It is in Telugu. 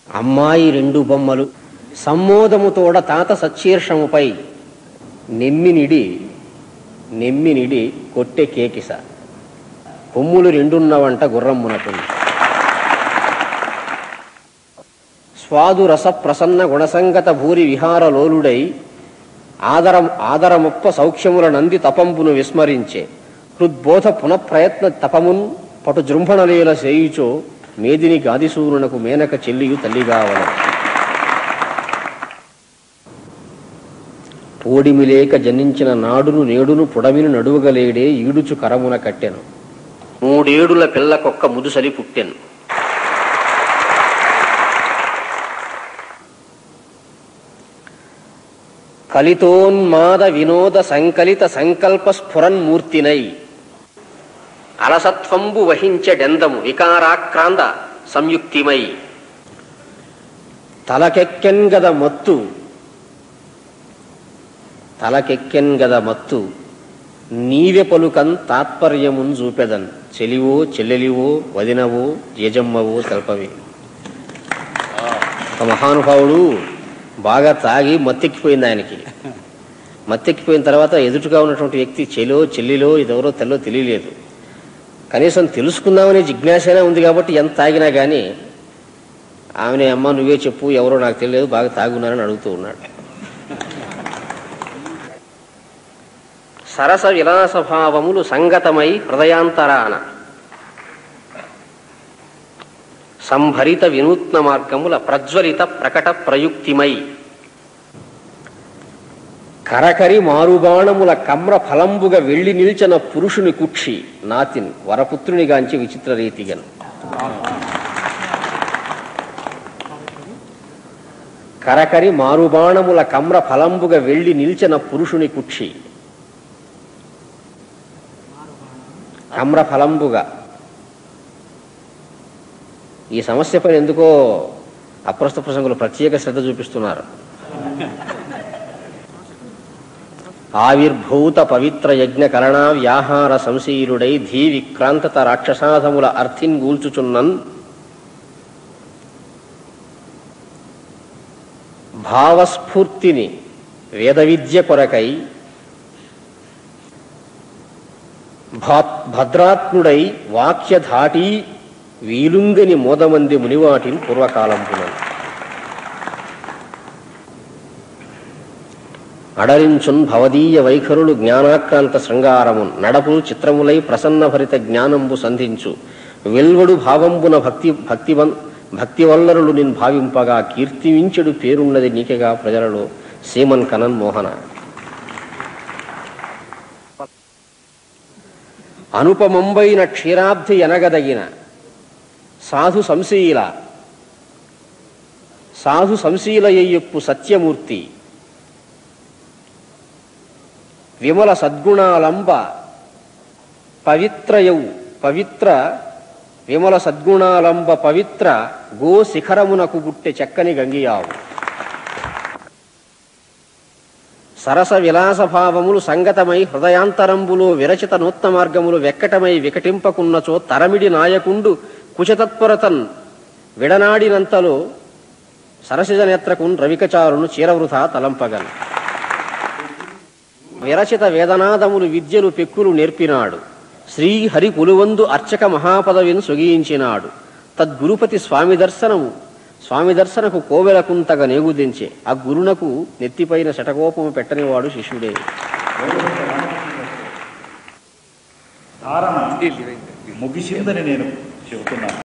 అమ్మాయి రెండు బొమ్మలు సమ్మోదముతోడ తాత సచ్చీర్షముపై నెమ్మినిడి నెమ్మినిడి కొట్టె కేకిస కొమ్ములు రెండున్నవంట గుర్రమ్మునకు స్వాదు రస ప్రసన్న గుణసంగత భూరి విహారలోలుడై ఆదరం ఆదరముప్ప సౌఖ్యముల నంది తపంబును విస్మరించే హృద్బోధ పునఃప్రయత్న తపమున్ పటు జృంభణలీల చేయుచో మేదిని గాదిసూరునకు మేనక చెల్లియు తల్లిగావల పోడిమిలేక జనించిన నాడును నేడును పుడమిని నడువగలేడే ఈడుచు కరమున కట్టెను మూడేడుల పిల్లకొక్క ముదుసలి పుట్టెను కలితోన్మాద వినోద సంకలిత సంకల్ప స్ఫురన్మూర్తినై అలసత్వంబు వహించెడెందము వికారాక్రాంత సంయుక్తిమై తలకెక్కెన్గద మత్తు తలకెక్కెన్గద మత్తు నీవె పలుకన్ తాత్పర్యమున్ చూపెదన్ చెలివో చెల్లెలివో వదినవో యజమ్మవో తెల్పవే ఒక మహానుభావుడు బాగా తాగి మత్తెక్కిపోయింది ఆయనకి మత్తెక్కిపోయిన తర్వాత ఎదుటిగా ఉన్నటువంటి వ్యక్తి చెలో చెల్లిలో ఇదెవరో తెల్లో తెలియలేదు కనీసం తెలుసుకుందామనే జిజ్ఞాసైనా ఉంది కాబట్టి ఎంత తాగినా కానీ ఆమెనే అమ్మ నువ్వే చెప్పు ఎవరో నాకు తెలియదు బాగా తాగున్నానని అడుగుతూ ఉన్నాడు సరస విలాస భావములు సంగతమై హృదయాంతరాన సంభరిత వినూత్న మార్గముల ప్రజ్వలిత ప్రకట ప్రయుక్తిమై కరకరి మారుబాణముల కమ్ర ఫలంబుగా వెళ్లి నిల్చిన పురుషుని కుక్షి నాతిని వరపుత్రునిగాంచి విచిత్ర రీతిగను కరకరి మారుబాణముల కమ్ర ఫలంబుగా వెళ్లి నిల్చిన పురుషుని కుక్షి కమ్ర ఫలంబుగా ఈ సమస్యపై ఎందుకో అప్రస్తుత ప్రసంగులు ప్రత్యేక శ్రద్ధ చూపిస్తున్నారు ఆవిర్భూత పవిత్ర యజ్ఞ కరణా వ్యాహార సంశీరుడై ధీ విక్రాంతత రాక్షసాధముల అర్థిన్ గూల్చుచున్నన్ భావస్ఫూర్తిని వేద విద్య కొరకై భా- భద్రాత్ముడై వాక్య ధాటి వీలుంగని మోదమంది మునివాటిని పూర్వకాలంపునన్ అడరించున్ భవదీయ వైఖరులు జ్ఞానాక్రాంత శృంగారమున్ నడపులు చిత్రములై ప్రసన్న భరిత జ్ఞానంబు సంధించు వెల్వడు భావంబున భక్తి భక్తివన్ భక్తివల్లరులు నిన్ భావింపగా కీర్తివించెడు పేరున్నది నీకెగా ప్రజలలో సీమన్ కనన్ మోహన అనుపమంబైన క్షీరాబ్ధి ఎనగదగిన సాధు సంశీల సాధు సంశీలయ్యప్పు సత్యమూర్తి విమల సద్గుణాలంబ పవిత్రయౌ పవిత్ర విమల సద్గుణాలంబ పవిత్ర గో శిఖరమునకు బుట్టె చక్కని గంగియావు సరస విలాస భావములు సంగతమై హృదయాంతరంబులో విరచిత నూత్న మార్గములు వెక్కటమై వికటింపకున్నచో తరమిడి నాయకుండు కుశతత్పరతన్ విడనాడినంతలో సరసిజ నేత్రకున్ రవికచారును చీరవృథా తలంపగన్ విరచిత వేదనాదములు విద్యలు పెక్కులు నేర్పినాడు శ్రీహరి పులువందు అర్చక మహాపదవిని సొగియించినాడు తద్గురుపతి స్వామి దర్శనము స్వామి దర్శనకు కోవెలకుంతగా నేగుదించే ఆ గురునకు నెత్తిపైన శటకోపము పెట్టనివాడు శిష్యుడే ధారణ ముగిసిందని నేను చెబుతున్నాను